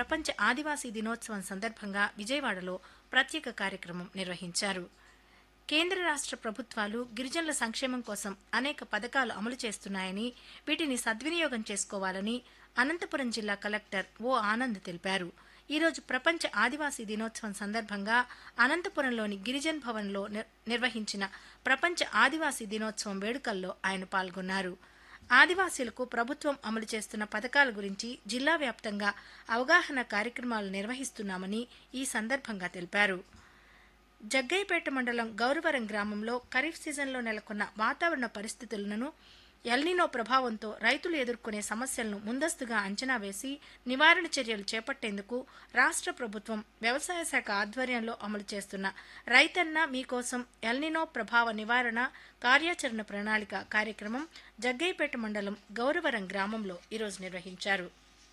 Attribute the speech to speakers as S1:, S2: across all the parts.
S1: ప్రపంచ ఆదివాసీ దినోత్సవం సందర్భంగా విజయవాడలో ప్రత్యేక కార్యక్రమం నిర్వహించారు కేంద్ర రాష్ట్ర ప్రభుత్వాలు గిరిజనుల సంక్షేమం కోసం అనేక పథకాలు అమలు చేస్తున్నాయని వీటిని సద్వినియోగం చేసుకోవాలని అనంతపురం జిల్లా కలెక్టర్ ఓ ఆనంద్ తెలిపారు ఈరోజు ప్రపంచ ఆదివాసీ దినోత్సవం సందర్భంగా అనంతపురంలోని గిరిజన్ భవన్లో నిర్- నిర్వహించిన ప్రపంచ ఆదివాసీ దినోత్సవం వేడుకల్లో ఆయన పాల్గొన్నారు ఆదివాసీలకు ప్రభుత్వం అమలు చేస్తున్న పథకాల గురించి జిల్లా వ్యాప్తంగా అవగాహన కార్యక్రమాలు నిర్వహిస్తున్నామని ఈ సందర్భంగా తెలిపారు జగ్గైపేట మండలం గౌరవరం గ్రామంలో ఖరీఫ్ సీజన్లో నెలకొన్న వాతావరణ పరిస్థితులను ఎల్నినో ప్రభావంతో రైతులు ఎదుర్కొనే సమస్యలను ముందస్తుగా అంచనా వేసి నివారణ చర్యలు చేపట్టేందుకు రాష్ట్ర ప్రభుత్వం వ్యవసాయ శాఖ ఆధ్వర్యంలో అమలు చేస్తున్న రైతన్న మీకోసం ఎల్నినో ప్రభావ నివారణ కార్యాచరణ ప్రణాళిక కార్యక్రమం జగ్గైపేట మండలం గౌరవరం గ్రామంలో ఈరోజు నిర్వహించారు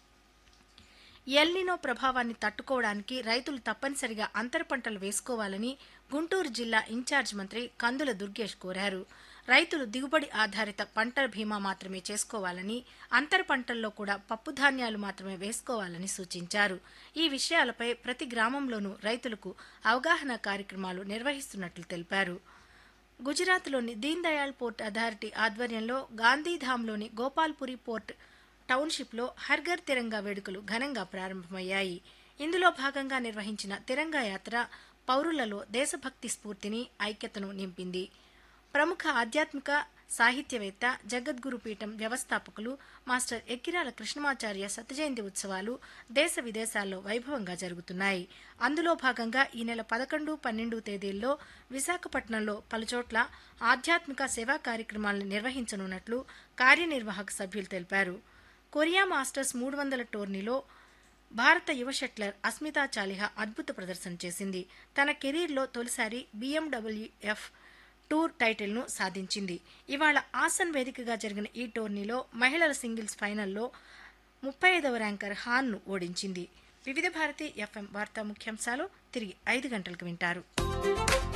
S1: ఎల్నినో ప్రభావాన్ని తట్టుకోవడానికి రైతులు తప్పనిసరిగా అంతర పంటలు వేసుకోవాలని గుంటూరు జిల్లా ఇన్ఛార్జ్ మంత్రి కందుల దుర్గేష్ కోరారు రైతులు దిగుబడి ఆధారిత పంటల బీమా మాత్రమే చేసుకోవాలని అంతర పంటల్లో కూడా పప్పు ధాన్యాలు మాత్రమే వేసుకోవాలని సూచించారు ఈ విషయాలపై ప్రతి గ్రామంలోనూ రైతులకు అవగాహన కార్యక్రమాలు నిర్వహిస్తున్నట్లు తెలిపారు గుజరాత్లోని దీన్ దయాళ్ పోర్ట్ అథారిటీ ఆధ్వర్యంలో గాంధీధామ్లోని గోపాల్పురి పోర్ట్ టౌన్షిప్లో హర్ఘర్ తిరంగా వేడుకలు ఘనంగా ప్రారంభమయ్యాయి ఇందులో భాగంగా నిర్వహించిన తిరంగా యాత్ర పౌరులలో దేశభక్తి స్ఫూర్తిని ఐక్యతను నింపింది ప్రముఖ ఆధ్యాత్మిక సాహిత్యవేత్త జగద్గురు పీఠం వ్యవస్థాపకులు మాస్టర్ ఎక్కిరాల కృష్ణమాచార్య శతజయంతి ఉత్సవాలు దేశ విదేశాల్లో వైభవంగా జరుగుతున్నాయి అందులో భాగంగా ఈ నెల పదకొండు పన్నెండు తేదీల్లో విశాఖపట్నంలో పలుచోట్ల ఆధ్యాత్మిక సేవా కార్యక్రమాలను నిర్వహించనున్నట్లు కార్యనిర్వాహక సభ్యులు తెలిపారు కొరియా మాస్టర్స్ మూడు వందల టోర్నీలో భారత యువ షట్లర్ అస్మితా చాలిహా అద్భుత ప్రదర్శన చేసింది తన కెరీర్లో తొలిసారి బీఎండబ్ల్యూఎఫ్ టూర్ టైటిల్ను సాధించింది ఇవాళ ఆసన్ వేదికగా జరిగిన ఈ టోర్నీలో మహిళల సింగిల్స్ ఫైనల్లో ముప్పై ఐదవ ర్యాంకర్ హాన్ను ఓడించింది వివిధ భారతి ఎఫ్ఎం వార్తా ముఖ్యాంశాలు తిరిగి ఐదు గంటలకు వింటారు